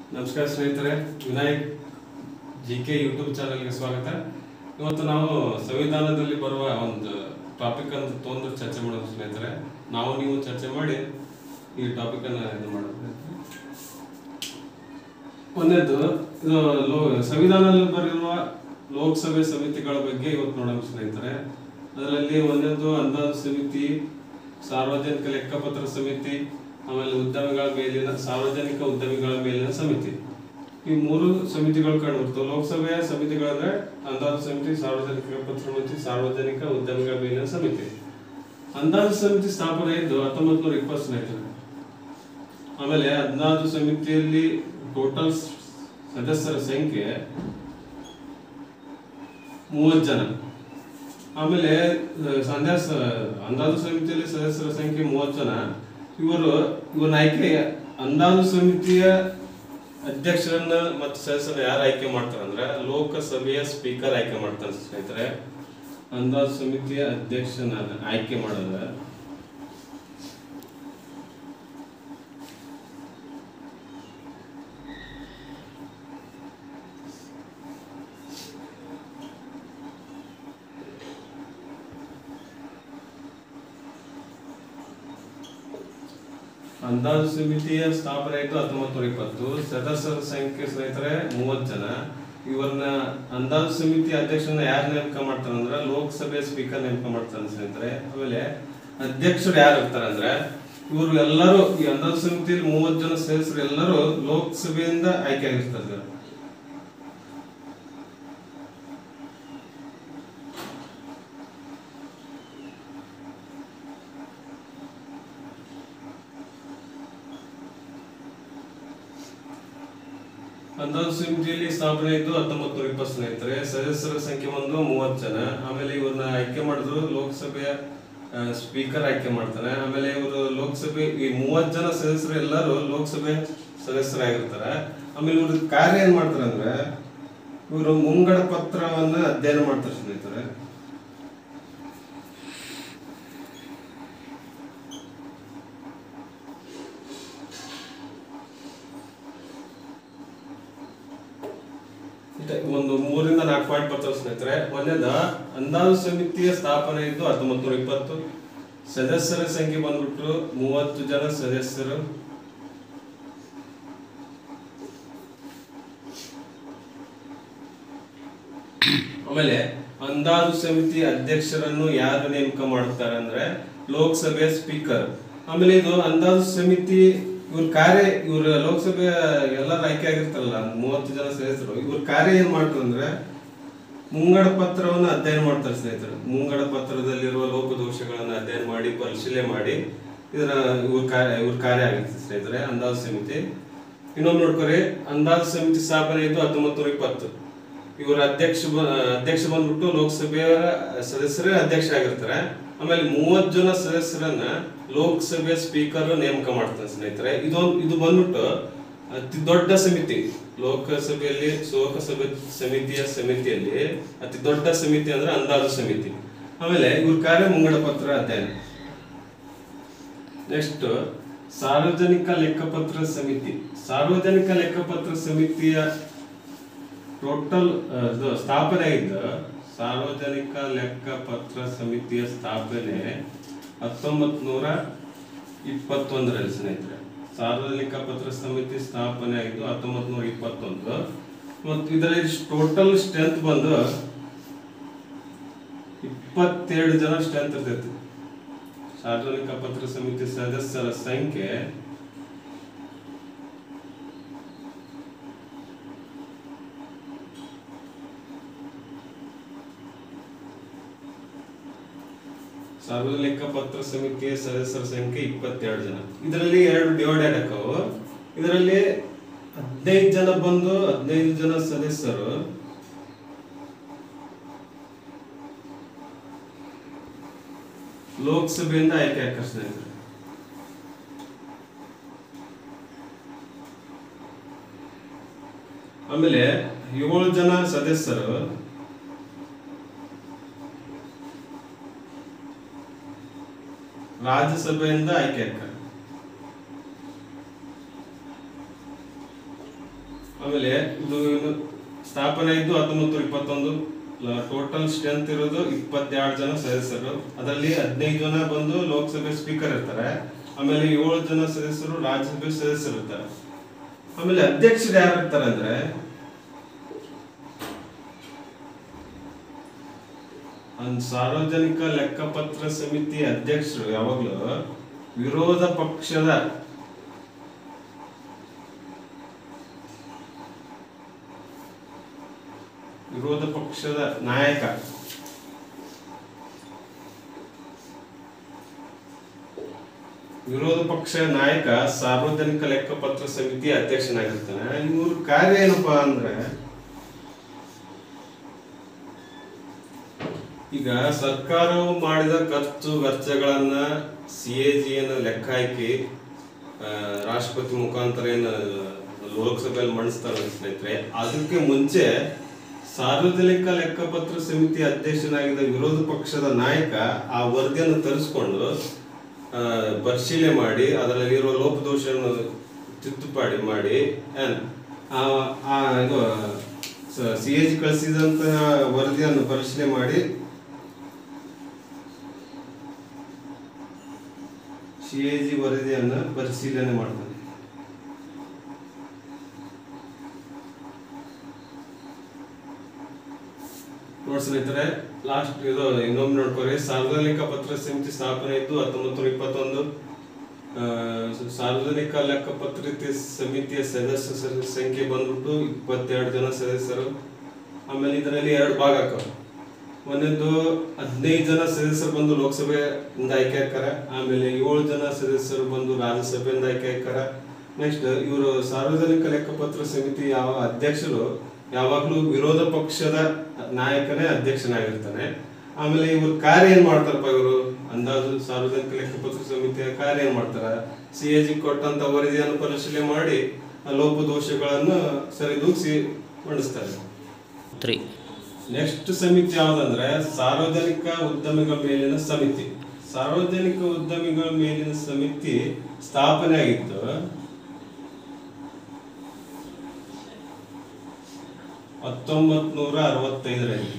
ನಮಸ್ಕಾರ ಸ್ನೇಹಿತರೆ Vinayak G K YouTube ಚಾನಲ್ಗೆ ಸ್ವಾಗತ ಇವತ್ತು ನಾವು ಸಂವಿಧಾನದಲ್ಲಿ ಬರುವ ಒಂದು ಟಾಪಿಕ್ ಅಂತ ತೊಂದು ಚರ್ಚೆ ಮಾಡೋದು ಸ್ನೇಹಿತರೆ ನಾವು ನೀವು ಚರ್ಚೆ ಮಾಡಿ ಈ ಟಾಪಿಕ್ ಅನ್ನ ಇದು ಮಾಡೋದು ಒಂದೇದು ಇದು ಲೋ ಸಂವಿಧಾನದಲ್ಲಿ ಬರೆಯುವ ಲೋಕಸಭೆ ಸಮಿತಿಗಳ ಬಗ್ಗೆ ಇವತ್ತು ನೋಡೋಣ ಸ್ನೇಹಿತರೆ ಅದರಲ್ಲಿ ಒಂದೊಂದು ಅಂದಾಜು ಸಮಿತಿ ಸಾರ್ವಜನಿಕ ಲೆಕ್ಕಪತ್ರ ಸಮಿತಿ ಆಮೇಲೆ ಉದ್ಯಮಿಗಳ ಮೇಲಿನ ಸಾರ್ವಜನಿಕ ಉದ್ಯಮಿಗಳ ಮೇಲಿನ ಸಮಿತಿ ಈ ಮೂರು ಸಮಿತಿಗಳು ಕಂಡುಬರ್ತವೆ ಲೋಕಸಭೆಯ ಸಮಿತಿಗಳಂದ್ರೆ ಅಂದಾಜು ಸಮಿತಿ ಸಾರ್ವಜನಿಕ ಲೆಕ್ಕಪತ್ರ ಸಮಿತಿ ಸಾರ್ವಜನಿಕ ಉದ್ಯಮಿಗಳ ಮೇಲಿನ ಸಮಿತಿ ಅಂದಾಜು ಸಮಿತಿ ಸ್ಥಾಪನೆ ಇದ್ದು ಹತ್ತೊಂಬತ್ತು ನೂರ ಇಪ್ಪತ್ತು ಸ್ನೇಹಿತರೆ ಆಮೇಲೆ ಅಂದಾಜು ಸಮಿತಿಯಲ್ಲಿ ಟೋಟಲ್ ಸದಸ್ಯರ ಸಂಖ್ಯೆ ಮೂವತ್ತು ಜನ ಆಮೇಲೆ ಅಹ್, ಸಂದೇಶ ಅಂದಾಜು ಸಮಿತಿಯಲ್ಲಿ ಸದಸ್ಯರ ಸಂಖ್ಯೆ ಮೂವತ್ತು ಜನ ಇವರು ಇವನ್ನ ಆಯ್ಕೆ ಅಂದಾಜು ಸಮಿತಿಯ ಅಧ್ಯಕ್ಷರನ್ನ ಮತ್ತು ಸದಸ್ಯರನ್ನ ಯಾರು ಆಯ್ಕೆ ಮಾಡ್ತಾರೆ ಅಂದ್ರೆ ಲೋಕಸಭೆಯ ಸ್ಪೀಕರ್ ಆಯ್ಕೆ ಮಾಡ್ತಾರೆ ಸ್ನೇಹಿತರೆ ಅಂದಾಜು ಸಮಿತಿಯ ಅಧ್ಯಕ್ಷನ ಆಯ್ಕೆ ಮಾಡೋದ ಅಂದಾಜು ಸಮಿತಿಯ ಸ್ಥಾಪನೆ ಆಯ್ತು ಹತ್ತೊಂಬತ್ತು ನೂರ ಇಪ್ಪತ್ತು ಸದಸ್ಯರ ಸಂಖ್ಯೆ ಸ್ನೇಹಿತರೆ ಮೂವತ್ತು ಜನ ಇವರನ್ನ ಅಂದಾಜು ಸಮಿತಿ ಅಧ್ಯಕ್ಷರನ್ನ ಯಾರು ನೇಮಕ ಮಾಡ್ತಾರೆ ಅಂದ್ರೆ ಲೋಕಸಭೆ ಸ್ಪೀಕರ್ ನೇಮಕ ಮಾಡ್ತಾರೆ ಸ್ನೇಹಿತರೆ ಆಮೇಲೆ ಅಧ್ಯಕ್ಷರು ಯಾರು ಇರ್ತಾರೆ ಅಂದ್ರೆ ಇವರು ಎಲ್ಲರೂ ಈ ಅಂದಾಜು ಸಮಿತಿಯಲ್ಲಿ ಮೂವತ್ತು ಜನ ಸದಸ್ಯರು ಎಲ್ಲರೂ ಲೋಕಸಭೆಯಿಂದ ಆಯ್ಕೆ ಆಗಿರ್ತಾರೆ ಅಂದಾಜು ಸಮಿತಿಯಲ್ಲಿ ಸ್ಥಾಪನೆ ಇದ್ದು ಹತ್ತೊಂಬತ್ತು ನೂರ ಇಪ್ಪತ್ತು ಸ್ನೇಹಿತರೆ ಸದಸ್ಯರ ಸಂಖ್ಯೆ ಒಂದು ಮೂವತ್ತು ಜನ ಆಮೇಲೆ ಇವ್ರನ್ನ ಆಯ್ಕೆ ಮಾಡಿದ್ರು ಲೋಕಸಭೆಯ ಸ್ಪೀಕರ್ ಆಯ್ಕೆ ಮಾಡ್ತಾನೆ ಆಮೇಲೆ ಇವರು ಲೋಕಸಭೆ ಈ ಮೂವತ್ತು ಜನ ಸದಸ್ಯರು ಎಲ್ಲರೂ ಲೋಕಸಭೆ ಸದಸ್ಯರಾಗಿರ್ತಾರೆ ಆಮೇಲೆ ಇವ್ರ ಕಾರ್ಯ ಏನ್ ಮಾಡ್ತಾರೆ ಅಂದ್ರೆ ಇವರು ಮುಂಗಡ ಪತ್ರವನ್ನ ಅಧ್ಯಯನ ಮಾಡ್ತಾರೆ ಸ್ನೇಹಿತರೆ ಇಷ್ಟೇ, ಒಂದು ಮೂರಿಂದ ನಾಲ್ಕು ಪಾಯಿಂಟ್ ಬರ್ತಾವೆ ಸ್ನೇಹಿತರೆ ಒಂದೇದ ಅಂದಾಜು ಸಮಿತಿಯ ಸ್ಥಾಪನೆ ಇದ್ದು ಹತ್ತೊಂಬತ್ತು ನೂರ ಇಪ್ಪತ್ತು ಸದಸ್ಯರ ಸಂಖ್ಯೆ ಬಂದ್ಬಿಟ್ಟು ಮೂವತ್ತು ಜನ ಸದಸ್ಯರು ಆಮೇಲೆ ಅಂದಾಜು ಸಮಿತಿ ಅಧ್ಯಕ್ಷರನ್ನು ಯಾರು ನೇಮಕ ಮಾಡ್ತಾರೆ ಅಂದ್ರೆ ಲೋಕಸಭೆಯ ಸ್ಪೀಕರ್ ಆಮೇಲೆ ಇದು ಅಂದಾಜು ಸಮಿತಿ ಇವ್ರ ಕಾರ್ಯ ಇವ್ರ ಲೋಕಸಭೆಯ ಎಲ್ಲರ ಆಯ್ಕೆ ಆಗಿರ್ತಾರಲ್ಲ ಮೂವತ್ತು ಜನ ಸದಸ್ಯರು ಇವ್ರ ಕಾರ್ಯ ಏನ್ ಮಾಡ್ತಾರೆ ಅಂದ್ರೆ ಮುಂಗಡ ಪತ್ರವನ್ನ ಅಧ್ಯಯನ ಮಾಡ್ತಾರೆ ಸ್ನೇಹಿತರು ಮುಂಗಡ ಪತ್ರದಲ್ಲಿರುವ ಲೋಪದೋಷಗಳನ್ನ ಅಧ್ಯಯನ ಮಾಡಿ ಪರಿಶೀಲನೆ ಮಾಡಿ ಇದರ ಇವ್ರ ಕಾರ್ಯ ಇವ್ರ ಕಾರ್ಯ ಆಗುತ್ತೆ ಸ್ನೇಹಿತರೆ ಅಂದಾಜು ಸಮಿತಿ ಇನ್ನೊಂದು ನೋಡ್ಕೊರಿ ಅಂದಾಜು ಸಮಿತಿ ಸ್ಥಾಪನೆ ಇದ್ದು ಹತ್ತೊಂಬತ್ತು ನೂರ ಇಪ್ಪತ್ತು ಇವರ ಅಧ್ಯಕ್ಷ ಬ- ಅಧ್ಯಕ್ಷ ಬಂದ್ಬಿಟ್ಟು ಲೋಕಸಭೆಯ ಸದಸ್ಯರೇ ಅಧ್ಯಕ್ಷ ಆಗಿರ್ತಾರೆ ಆಮೇಲೆ ಮೂವತ್ತು ಜನ ಸದಸ್ಯರನ್ನ ಲೋಕಸಭೆ ಸ್ಪೀಕರ್ ನೇಮಕ ಮಾಡ್ತಾರೆ ಸ್ನೇಹಿತರೆ ಇದೊಂದು ಇದು ಬಂದ್ಬಿಟ್ಟು ಅತಿ ದೊಡ್ಡ ಸಮಿತಿ ಲೋಕಸಭೆಯಲ್ಲಿ ಲೋಕಸಭೆ ಸಮಿತಿಯ ಸಮಿತಿಯಲ್ಲಿ ಅತಿ ದೊಡ್ಡ ಸಮಿತಿ ಅಂದ್ರೆ ಅಂದಾಜು ಸಮಿತಿ ಆಮೇಲೆ ಇವ್ರ ಕಾರ್ಯ ಮುಂಗಡ ಪತ್ರ ಅಧ್ಯಯನ ನೆಕ್ಸ್ಟ್ ಸಾರ್ವಜನಿಕ ಲೆಕ್ಕಪತ್ರ ಸಮಿತಿ ಸಾರ್ವಜನಿಕ ಲೆಕ್ಕಪತ್ರ ಸಮಿತಿಯ ಟೋಟಲ್ ಇದು ಸ್ಥಾಪನೆ ಇದ್ದ ಸಾರ್ವಜನಿಕ ಲೆಕ್ಕಪತ್ರ ಸಮಿತಿಯ ಸ್ಥಾಪನೆ ಹತ್ತೊಂಬತ್ ನೂರ ಇಪ್ಪತ್ತೊಂದರಲ್ಲಿ ಸ್ನೇಹಿತರೆ ಸಾರ್ವಜನಿಕ ಪತ್ರ ಸಮಿತಿ ಸ್ಥಾಪನೆ ಆಗಿದ್ದು ಹತ್ತೊಂಬತ್ ನೂರ ಇಪ್ಪತ್ತೊಂದು ಮತ್ತು ಇದರಲ್ಲಿ ಟೋಟಲ್ ಸ್ಟ್ರೆಂತ್ ಬಂದು ಇಪ್ಪತ್ತೆರಡು ಜನ ಸ್ಟ್ರೆಂತ್ ಇರ್ತೈತಿ ಸಾರ್ವಜನಿಕ ಪತ್ರ ಸಮಿತಿ ಸದಸ್ಯರ ಸಂಖ್ಯೆ ಸಾರ್ವಜನಿಕ ಪತ್ರ ಸಮಿತಿಯ ಸದಸ್ಯರ ಸಂಖ್ಯೆ ಇಪ್ಪತ್ತೆರಡು ಜನ ಇದರಲ್ಲಿ ಎರಡು ಡಿವೈಡೆಡ್ ಆಕವು ಇದರಲ್ಲಿ ಹದಿನೈದು ಜನ ಬಂದು ಹದಿನೈದು ಜನ ಸದಸ್ಯರು ಲೋಕಸಭೆಯಿಂದ ಆಯ್ಕೆ ಹಾಕ್ತಾರೆ ಸ್ನೇಹಿತರೆ ಆಮೇಲೆ ಏಳು ಜನ ಸದಸ್ಯರು ರಾಜ್ಯಸಭೆಯಿಂದ ಆಯ್ಕೆ ಆಗ್ತಾರೆ ಆಮೇಲೆ ಇದು ಇನ್ನು ಸ್ಥಾಪನೆ ಇದ್ದು ಹತ್ತೊಂಬತ್ತು ಇಪ್ಪತ್ತೊಂದು ಟೋಟಲ್ ಸ್ಟ್ರೆಂತ್ ಇರೋದು ಇಪ್ಪತ್ತೆರಡು ಜನ ಸದಸ್ಯರು ಅದರಲ್ಲಿ ಹದಿನೈದು ಜನ ಬಂದು ಲೋಕಸಭೆ ಸ್ಪೀಕರ್ ಇರ್ತಾರೆ ಆಮೇಲೆ ಏಳು ಜನ ಸದಸ್ಯರು ರಾಜ್ಯಸಭೆ ಸದಸ್ಯರು ಇರ್ತಾರೆ ಆಮೇಲೆ ಅಧ್ಯಕ್ಷರು ಯಾರು ಇರ್ತಾರೆ ಅಂದ್ರೆ ಒಂದು ಸಾರ್ವಜನಿಕ ಲೆಕ್ಕಪತ್ರ ಸಮಿತಿ ಅಧ್ಯಕ್ಷರು ಯಾವಾಗಲೂ ವಿರೋಧ ಪಕ್ಷದ ವಿರೋಧ ಪಕ್ಷದ ನಾಯಕ ವಿರೋಧ ಪಕ್ಷ ನಾಯಕ ಸಾರ್ವಜನಿಕ ಲೆಕ್ಕಪತ್ರ ಸಮಿತಿ ಅಧ್ಯಕ್ಷನಾಗಿರ್ತಾನೆ ಇವ್ರ ಕಾರ್ಯ ಏನಪ್ಪಾ ಅಂದ್ರೆ ಈಗ ಸರ್ಕಾರವು ಮಾಡಿದ ಖರ್ಚು ವೆಚ್ಚಗಳನ್ನ ಸಿ ಎ ಜಿಯನ್ನು ಲೆಕ್ಕ ಹಾಕಿ ಆ, ರಾಷ್ಟ್ರಪತಿ ಮುಖಾಂತರ ಏನು ಲೋಕಸಭೆಯಲ್ಲಿ ಮಂಡಿಸ್ತಾರೆ ಸ್ನೇಹಿತರೆ ಅದಕ್ಕೆ ಮುಂಚೆ ಸಾರ್ವಜನಿಕ ಲೆಕ್ಕಪತ್ರ ಸಮಿತಿ ಅಧ್ಯಕ್ಷನಾಗಿದ್ದ ವಿರೋಧ ಪಕ್ಷದ ನಾಯಕ ಆ ವರದಿಯನ್ನು ತರಿಸ್ಕೊಂಡು ಆ, ಪರಿಶೀಲನೆ ಮಾಡಿ ಅದರಲ್ಲಿರುವ ಲೋಪದೋಷವನ್ನು ತಿದ್ದುಪಾಡಿ ಮಾಡಿ ಏನ್ ಆ ಆ ಇದು ಸಿ ಎ ಜಿ ಕಳಿಸಿದಂತಹ ವರದಿಯನ್ನು ಪರಿಶೀಲನೆ ಮಾಡಿ ಸಿ ಎ ಜಿ ವರದಿಯನ್ನು ಪರಿಶೀಲನೆ ಮಾಡ್ತಾನೆ ನೋಡಿ ಸ್ನೇಹಿತರೆ ಲಾಸ್ಟ್ ಇದು ಇನ್ನೊಮ್ಮೆ ನೋಡ್ಕೊರಿ ಸಾರ್ವಜನಿಕ ಪತ್ರ ಸಮಿತಿ ಸ್ಥಾಪನೆ ಇದ್ದು ಹತ್ತೊಂಬತ್ತು ನೂರ ಇಪ್ಪತ್ತೊಂದು ಆ, ಸಾರ್ವಜನಿಕ ಲೆಕ್ಕಪತ್ರ ಸಮಿತಿಯ ಸದಸ್ಯ ಸ- ಸಂಖ್ಯೆ ಬಂದ್ಬಿಟ್ಟು ಇಪ್ಪತ್ತೆರಡು ಜನ ಸದಸ್ಯರು ಆಮೇಲೆ ಇದರಲ್ಲಿ ಎರಡು ಭಾಗ ಹಾಕವ ಒಂದೊಂದು ಹದಿನೈದು ಜನ ಸದಸ್ಯರು ಬಂದು ಲೋಕಸಭೆಯಿಂದ ಆಯ್ಕೆ ಹಾಕಾರ ಆಮೇಲೆ ಏಳು ಜನ ಸದಸ್ಯರು ಬಂದು ರಾಜ್ಯಸಭೆಯಿಂದ ಆಯ್ಕೆ ಹಾಕಾರ ನೆಕ್ಸ್ಟ್ ಇವರು ಸಾರ್ವಜನಿಕ ಲೆಕ್ಕಪತ್ರ ಸಮಿತಿ ಯಾವ ಅಧ್ಯಕ್ಷರು ಯಾವಾಗಲೂ ವಿರೋಧ ಪಕ್ಷದ ನಾಯಕನೇ ಅಧ್ಯಕ್ಷನಾಗಿರ್ತಾನೆ ಆಮೇಲೆ ಇವ್ರ ಕಾರ್ಯ ಏನ್ ಮಾಡ್ತಾರಪ್ಪ ಇವರು ಅಂದಾಜು ಸಾರ್ವಜನಿಕ ಲೆಕ್ಕಪತ್ರ ಸಮಿತಿಯ ಕಾರ್ಯ ಏನ್ ಮಾಡ್ತಾರ ಸಿ ಎ ಜಿ ಕೊಟ್ಟಂತ ವರದಿಯನ್ನು ಪರಿಶೀಲನೆ ಮಾಡಿ ಆ ಲೋಪದೋಷಗಳನ್ನು ಸರಿದೂಗಿಸಿ ಮಂಡಿಸ್ತಾರೆ ತ್ರೀ ನೆಕ್ಸ್ಟ್ ಸಮಿತಿ ಯಾವ್ದಂದ್ರೆ ಸಾರ್ವಜನಿಕ ಉದ್ಯಮಿಗಳ ಮೇಲಿನ ಸಮಿತಿ ಸಾರ್ವಜನಿಕ ಉದ್ಯಮಿಗಳ ಮೇಲಿನ ಸಮಿತಿ ಸ್ಥಾಪನೆ ಆಗಿದ್ದು ಹತ್ತೊಂಬತ್ ನೂರ ಅರವತ್ತೈದರಲ್ಲಿ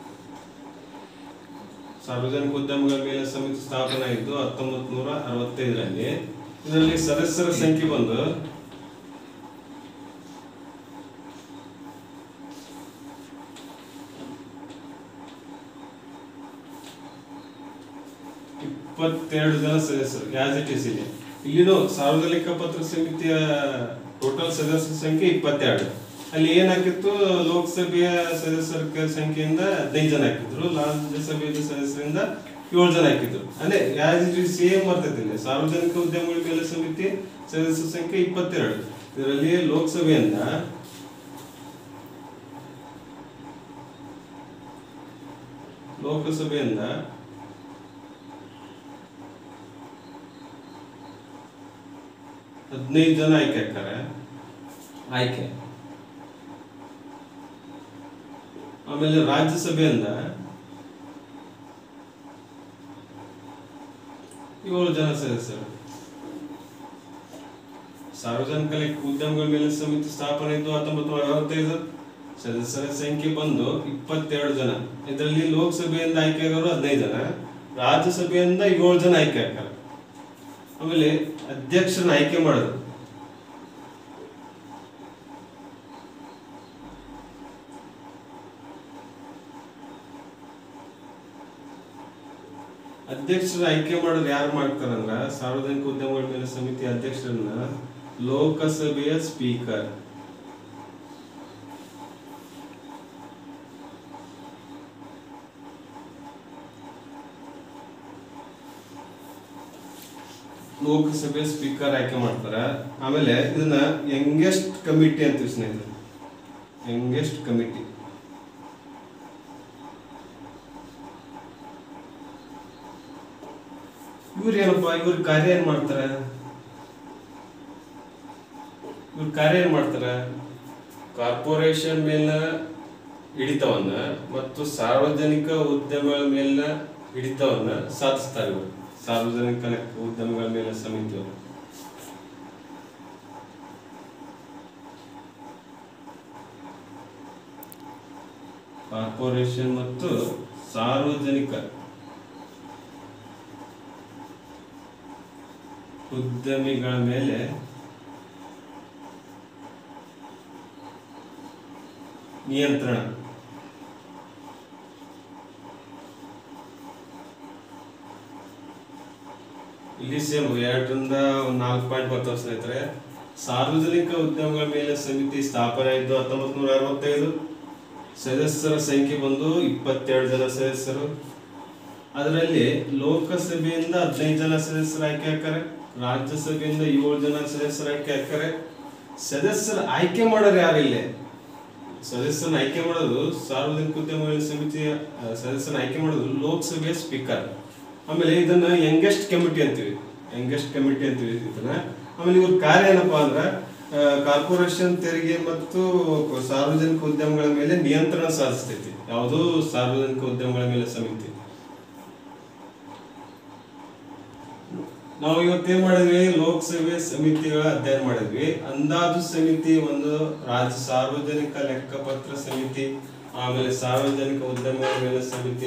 ಸಾರ್ವಜನಿಕ ಉದ್ಯಮಗಳ ಮೇಲೆ ಸಮಿತಿ ಸ್ಥಾಪನೆ ಆಗಿದ್ದು ಹತ್ತೊಂಬತ್ ನೂರ ಅರವತ್ತೈದರಲ್ಲಿ ಇದರಲ್ಲಿ ಸದಸ್ಯರ ಸಂಖ್ಯೆ ಬಂದು ಇಪ್ಪತ್ತೆರಡು ಜನ ಸದಸ್ಯರು ಆಸ್ ಇಟ್ ಇಸ್ ಇಲ್ಲಿ ಇಲ್ಲಿನೂ ಸಾರ್ವಜನಿಕ ಪತ್ರ ಸಮಿತಿಯ ಟೋಟಲ್ ಸದಸ್ಯರ ಸಂಖ್ಯೆ ಇಪ್ಪತ್ತೆರಡು ಅಲ್ಲಿ ಏನಾಕಿತ್ತು ಲೋಕಸಭೆಯ ಸದಸ್ಯರ ಕ- ಸಂಖ್ಯೆಯಿಂದ ಹದಿನೈದು ಜನ ಹಾಕಿದ್ರು ರಾಜ್ಯಸಭೆಯ ಸದಸ್ಯರಿಂದ ಏಳು ಜನ ಹಾಕಿದ್ರು ಅಂದ್ರೆ ಆಸ್ ಇಟ್ ಇಸ್ ಸೇಮ್ ಬರ್ತೈತಿ ಇಲ್ಲಿ ಸಾರ್ವಜನಿಕ ಉದ್ಯಮಗಳ ಮೇಲೆ ಸಮಿತಿ ಸದಸ್ಯರ ಸಂಖ್ಯೆ ಇಪ್ಪತ್ತೆರಡು ಇದರಲ್ಲಿ ಲೋಕಸಭೆಯಿಂದ ಲೋಕಸಭೆಯಿಂದ ಹದಿನೈದು ಜನ ಆಯ್ಕೆ ಹಾಕ್ತಾರೆ ಆಯ್ಕೆ ಆಮೇಲೆ ರಾಜ್ಯಸಭೆಯಿಂದ ಏಳು ಜನ ಸದಸ್ಯರು ಸಾರ್ವಜನಿಕ ಲೆಕ್ಕ ಉದ್ಯಮಗಳ ಮೇಲೆ ಸಮಿತಿ ಸ್ಥಾಪನೆ ಇದ್ದು ಹತ್ತೊಂಬತ್ತು ನೂರ ಅರವತ್ತೈದು ಸದಸ್ಯರ ಸಂಖ್ಯೆ ಬಂದು ಇಪ್ಪತ್ತೆರಡು ಜನ ಇದರಲ್ಲಿ ಲೋಕಸಭೆಯಿಂದ ಆಯ್ಕೆ ಆಗೋರು ಹದಿನೈದು ಜನ ರಾಜ್ಯಸಭೆಯಿಂದ ಏಳು ಜನ ಆಯ್ಕೆ ಆಗ್ತಾರೆ ಆಮೇಲೆ ಅಧ್ಯಕ್ಷರನ್ನ ಆಯ್ಕೆ ಮಾಡೋದು ಅಧ್ಯಕ್ಷರ ಆಯ್ಕೆ ಮಾಡೋದು ಯಾರು ಮಾಡ್ತಾರಂದ್ರ ಸಾರ್ವಜನಿಕ ಉದ್ಯಮಗಳ ಮೇಲೆ ಸಮಿತಿ ಅಧ್ಯಕ್ಷರನ್ನ ಲೋಕಸಭೆಯ ಸ್ಪೀಕರ್ ಲೋಕಸಭೆ ಸ್ಪೀಕರ್ ಆಯ್ಕೆ ಮಾಡ್ತಾರ ಆಮೇಲೆ ಇದನ್ನ ಯಂಗೆಸ್ಟ್ ಕಮಿಟಿ ಅಂತೀವಿ ಸ್ನೇಹಿತರೆ ಯಂಗೆಸ್ಟ್ ಕಮಿಟಿ ಇವ್ರು ಏನಪ್ಪ ಇವ್ರ ಕಾರ್ಯ ಏನ್ ಮಾಡ್ತಾರೆ ಇವ್ರ ಕಾರ್ಯ ಏನ್ ಮಾಡ್ತಾರೆ ಕಾರ್ಪೊರೇಷನ್ ಮೇಲಿನ ಹಿಡಿತವನ್ನ ಮತ್ತು ಸಾರ್ವಜನಿಕ ಉದ್ಯಮಗಳ ಮೇಲಿನ ಹಿಡಿತವನ್ನ ಸಾಧಿಸ್ತಾರೆ ಇವರು ಸಾರ್ವಜನಿಕ ಲೆಕ್ಕ ಉದ್ಯಮಗಳ ಮೇಲೆ ಸಮಿತಿಯವರು ಕಾರ್ಪೊರೇಷನ್ ಮತ್ತು ಸಾರ್ವಜನಿಕ ಉದ್ಯಮಿಗಳ ಮೇಲೆ ನಿಯಂತ್ರಣ ಇಲ್ಲಿ ಸೇಮ್ ಎರಡರಿಂದ ಒಂದು ನಾಲ್ಕು ಪಾಯಿಂಟ್ ಬರ್ತಾವೆ ಸ್ನೇಹಿತರೆ ಸಾರ್ವಜನಿಕ ಉದ್ಯಮಗಳ ಮೇಲೆ ಸಮಿತಿ ಸ್ಥಾಪನೆ ಆಯಿತು ಹತ್ತೊಂಬತ್ತು ನೂರ ಅರವತ್ತೈದು ಸದಸ್ಯರ ಸಂಖ್ಯೆ ಬಂದು ಇಪ್ಪತ್ತೆರಡು ಜನ ಸದಸ್ಯರು ಅದರಲ್ಲಿ ಲೋಕಸಭೆಯಿಂದ ಹದಿನೈದು ಜನ ಸದಸ್ಯರು ಆಯ್ಕೆ ಹಾಕ್ತಾರೆ ರಾಜ್ಯಸಭೆಯಿಂದ ಏಳು ಜನ ಸದಸ್ಯರು ಆಯ್ಕೆ ಹಾಕ್ತಾರೆ ಸದಸ್ಯರ ಆಯ್ಕೆ ಮಾಡೋರು ಯಾರಿಲ್ಲ ಸದಸ್ಯರನ್ನ ಆಯ್ಕೆ ಮಾಡೋದು ಸಾರ್ವಜನಿಕ ಉದ್ಯಮಗಳ ಸಮಿತಿಯ ಆ, ಸದಸ್ಯರನ್ನ ಆಯ್ಕೆ ಮಾಡೋದು ಲೋಕಸಭೆಯ ಸ್ಪೀಕರ್ ಆಮೇಲೆ ಇದನ್ನ ಯಂಗೆಸ್ಟ್ ಕಮಿಟಿ ಅಂತೀವಿ ಯಂಗೆಸ್ಟ್ ಕಮಿಟಿ ಅಂತೀವಿ ಇದನ್ನ ಆಮೇಲೆ ಇವ್ರ ಕಾರ್ಯ ಏನಪ್ಪಾ ಅಂದ್ರೆ ಕಾರ್ಪೊರೇಷನ್ ತೆರಿಗೆ ಮತ್ತು ಸಾರ್ವಜನಿಕ ಉದ್ಯಮಗಳ ಮೇಲೆ ನಿಯಂತ್ರಣ ಸಾಧಿಸ್ತೈತಿ ಯಾವುದು ಸಾರ್ವಜನಿಕ ಉದ್ಯಮಗಳ ಮೇಲೆ ಸಮಿತಿ ನಾವು ಇವತ್ತೇನ್ ಮಾಡಿದ್ವಿ ಲೋಕಸಭೆ ಸಮಿತಿಗಳ ಅಧ್ಯಯನ ಮಾಡಿದ್ವಿ ಅಂದಾಜು ಸಮಿತಿ ಒಂದು ರಾಜ್ಯ ಸಾರ್ವಜನಿಕ ಲೆಕ್ಕಪತ್ರ ಸಮಿತಿ ಆಮೇಲೆ ಸಾರ್ವಜನಿಕ ಉದ್ಯಮಗಳ ಮೇಲೆ ಸಮಿತಿ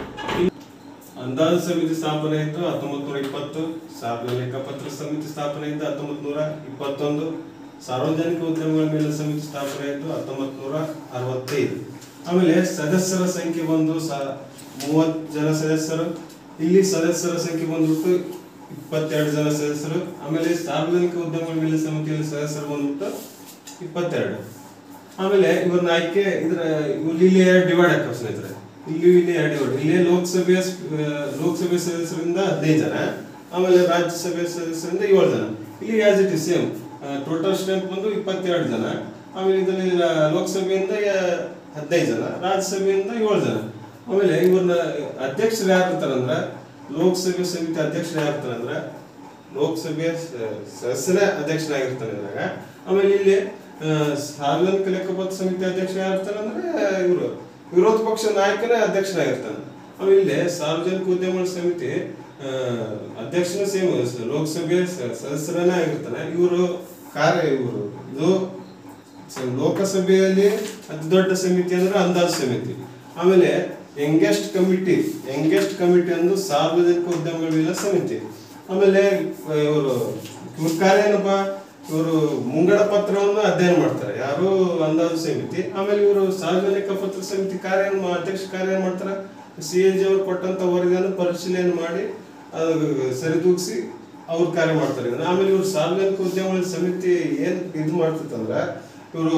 ಅಂದಾಜು ಸಮಿತಿ ಸ್ಥಾಪನೆ ಇದ್ದು ಹತ್ತೊಂಬತ್ ನೂರ ಇಪ್ಪತ್ತು ಸಾರ್ವಜನಿಕ ಲೆಕ್ಕಪತ್ರ ಸಮಿತಿ ಸ್ಥಾಪನೆ ಇದ್ದು ಹತ್ತೊಂಬತ್ ನೂರ ಇಪ್ಪತ್ತೊಂದು ಸಾರ್ವಜನಿಕ ಉದ್ಯಮಗಳ ಮೇಲೆ ಸಮಿತಿ ಸ್ಥಾಪನೆ ಇದ್ದು ಹತ್ತೊಂಬತ್ ನೂರ ಅರವತ್ತೈದು ಆಮೇಲೆ ಸದಸ್ಯರ ಸಂಖ್ಯೆ ಬಂದು ಸ- ಮೂವತ್ ಜನ ಸದಸ್ಯರು ಇಲ್ಲಿ ಸದಸ್ಯರ ಸಂಖ್ಯೆ ಬಂದ್ಬಿಟ್ಟು ಇಪ್ಪತ್ತೆರಡು ಜನ ಸದಸ್ಯರು ಆಮೇಲೆ ಸಾರ್ವಜನಿಕ ಉದ್ಯಮಗಳ ಮೇಲೆ ಸಮಿತಿಯಲ್ಲಿ ಸದಸ್ಯರು ಬಂದ್ಬಿಟ್ಟು ಇಪ್ಪತ್ತೆರಡು ಆಮೇಲೆ ಇವ್ರನ್ನ ಆಯ್ಕೆ ಇದ್ರ ಇವ್ರು ಇಲ್ಲಿ ಎರಡು ಡಿವೈಡ್ ಆಗ್ತವೆ ಸ್ನೇಹಿತರೆ ಇಲ್ಲಿ ಇಲ್ಲಿ ಎರಡು ಡಿವೈಡ್ ಇಲ್ಲಿ ಲೋಕಸಭೆಯ ಸ್- ಆ, ಲೋಕಸಭೆ ಸದಸ್ಯರಿಂದ ಹದಿನೈದು ಜನ ಆಮೇಲೆ ರಾಜ್ಯಸಭೆ ಸದಸ್ಯರಿಂದ ಏಳು ಜನ ಇಲ್ಲಿ as it is same total strength ಬಂದು ಇಪ್ಪತ್ತೆರಡು ಜನ ಆಮೇಲೆ ಇದರಲ್ಲಿ ಲ- ಲೋಕಸಭೆಯಿಂದ ಯ- ಹದಿನೈದು ಜನ ರಾಜ್ಯಸಭೆಯಿಂದ ಏಳು ಜನ ಆಮೇಲೆ ಇವ್ರನ್ನ ಅಧ್ಯಕ್ಷರು ಯಾರು ಇರ್ತಾರಂದ್ರ ಲೋಕಸಭೆ ಸಮಿತಿ ಅಧ್ಯಕ್ಷರು ಯಾರು ಇರ್ತಾರಂದ್ರ ಲೋಕಸಭೆಯ ಸ- ಸದಸ್ಯನೇ ಅಧ್ಯಕ್ಷನಾಗಿರ್ತಾನೆ ಇದ್ರಾಗ ಆಮೇಲೆ ಇಲ್ಲಿ ಆ, ಸಾರ್ವಜನಿಕ ಲೆಕ್ಕಪತ್ರ ಸಮಿತಿ ಅಧ್ಯಕ್ಷ ಯಾರಿರ್ತಾನೆ ಅಂದ್ರೆ ಇವರು ವಿರೋಧ ಪಕ್ಷ ನಾಯಕನೇ ಅಧ್ಯಕ್ಷನಾಗಿರ್ತಾನೆ ಆಮೇಲೆ ಇಲ್ಲಿ ಸಾರ್ವಜನಿಕ ಉದ್ಯಮಗಳ ಸಮಿತಿ ಆ, ಅಧ್ಯಕ್ಷನ ಸೇಮ್ ಲೋಕಸಭೆ ಸ- ಸದಸ್ಯರನೇ ಆಗಿರ್ತಾನೆ ಇವರು ಕಾರ್ಯ ಇವರು ಇದು ಸ- ಲೋಕಸಭೆಯಲ್ಲಿ ಅತಿ ದೊಡ್ಡ ಸಮಿತಿ ಅಂದ್ರೆ ಅಂದಾಜು ಸಮಿತಿ ಆಮೇಲೆ ಯಂಗೆಸ್ಟ್ ಕಮಿಟಿ ಯಂಗೆಸ್ಟ್ ಕಮಿಟಿ ಅಂದ್ರೆ ಸಾರ್ವಜನಿಕ ಉದ್ಯಮಗಳ ಮೇಲೆ ಸಮಿತಿ ಆಮೇಲೆ ಇವರು ಇವ್ರ ಕಾರ್ಯ ಏನಪ್ಪಾ ಇವರು ಮುಂಗಡ ಪತ್ರವನ್ನು ಅಧ್ಯಯನ ಮಾಡ್ತಾರೆ ಯಾರು ಅಂದಾಜು ಸಮಿತಿ ಆಮೇಲೆ ಇವರು ಸಾರ್ವಜನಿಕ ಪತ್ರ ಸಮಿತಿ ಕಾರ್ಯ ಏನ್ ಮಾ- ಅಧ್ಯಕ್ಷ ಕಾರ್ಯ ಏನ್ ಮಾಡ್ತಾರೆ ಸಿ ಎ ಜಿ ಅವರು ಕೊಟ್ಟಂತ ವರದಿಯನ್ನು ಪರಿಶೀಲನೆ ಮಾಡಿ ಅದು ಸರಿದೂಗಿಸಿ ಅವ್ರ ಕಾರ್ಯ ಮಾಡ್ತಾರೆ ಇದನ್ನ. ಆಮೇಲೆ ಇವರು ಸಾರ್ವಜನಿಕ ಉದ್ಯಮಗಳ ಸಮಿತಿ ಏನ್ ಇದು ಮಾಡ್ತಿತ್ತಂದ್ರ ಇವರು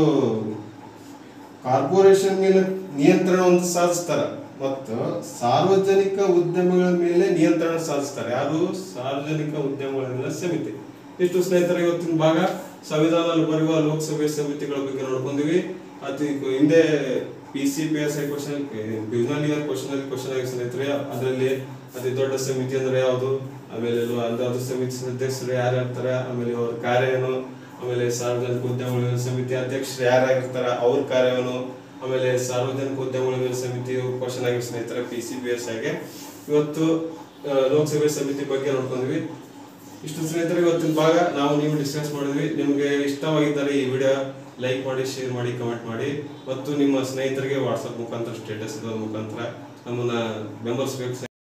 ಕಾರ್ಪೊರೇಷನ್ ಮೇಲೆ ನಿಯಂತ್ರಣವನ್ನು ಸಾಧಿಸ್ತಾರ ಮತ್ತು ಸಾರ್ವಜನಿಕ ಉದ್ಯಮಗಳ ಮೇಲೆ ನಿಯಂತ್ರಣ ಸಾಧಿಸ್ತಾರೆ ಯಾರು ಸಾರ್ವಜನಿಕ ಉದ್ಯಮಗಳ ಮೇಲೆ ಸಮಿತಿ ಇಷ್ಟು ಸ್ನೇಹಿತರೆ ಇವತ್ತಿನ ಭಾಗ ಸಂವಿಧಾನದಲ್ಲಿ ಬರುವ ಲೋಕಸಭೆ ಸಮಿತಿಗಳ ಬಗ್ಗೆ ನೋಡ್ಕೊಂಡಿವಿ ಅತಿ ಹಿಂದೆ P C P S I question ಬಿಗ್ನಲ್ ಇಯರ್ ಕ್ವಶನ್ ಅಲ್ಲಿ ಕ್ವಶನ್ ಆಗಿ ಸ್ನೇಹಿತರೆ ಅದರಲ್ಲಿ ಅತಿ ದೊಡ್ಡ ಸಮಿತಿ ಅಂದ್ರೆ ಯಾವುದು ಆಮೇಲೆ lo- ಅಂದಾಜು ಸಮಿತಿ ಸದಸ್ಯರು ಯಾರು ಇರ್ತಾರೆ ಆಮೇಲೆ ಅವ್ರ ಕಾರ್ಯ ಏನು ಆಮೇಲೆ ಸಾರ್ವಜನಿಕ ಉದ್ಯಮಗಳ ಸಮಿತಿ ಅಧ್ಯಕ್ಷರು ಯಾರಾಗಿರ್ತಾರ ಅವ್ರ ಕಾರ್ಯವನ್ನು ಆಮೇಲೆ ಸಾರ್ವಜನಿಕ ಉದ್ಯಮಗಳ ಮೇಲೆ ಸಮಿತಿ ಕ್ವಶನ್ ಆಗಿ ಸ್ನೇಹಿತರೆ ಪಿ ಸಿ ಬಿ ಎಸ್ ಆಗಿ ಇವತ್ತು ಆ, ಲೋಕಸಭೆ ಸಮಿತಿ ಬಗ್ಗೆ ನೋಡ್ಕೊಂಡ್ವಿ ಇಷ್ಟು ಸ್ನೇಹಿತರೆ ಇವತ್ತಿನ ಭಾಗ ನಾವು ನೀವು ಡಿಸ್ಕಸ್ ಮಾಡಿದ್ವಿ ನಿಮಗೆ ಇಷ್ಟವಾಗಿದ್ದರೆ ಈ ವಿಡಿಯೋ ಲೈಕ್ ಮಾಡಿ ಶೇರ್ ಮಾಡಿ ಕಮೆಂಟ್ ಮಾಡಿ ಮತ್ತು ನಿಮ್ಮ ಸ್ನೇಹಿತರಿಗೆ ವಾಟ್ಸಪ್ ಮುಖಾಂತರ ಸ್ಟೇಟಸ್ ಇಡೋದ್ರ ಮುಖಾಂತರ ನಮ್ಮನ್ನ ಬೆಂಬಲಿಸಬೇಕು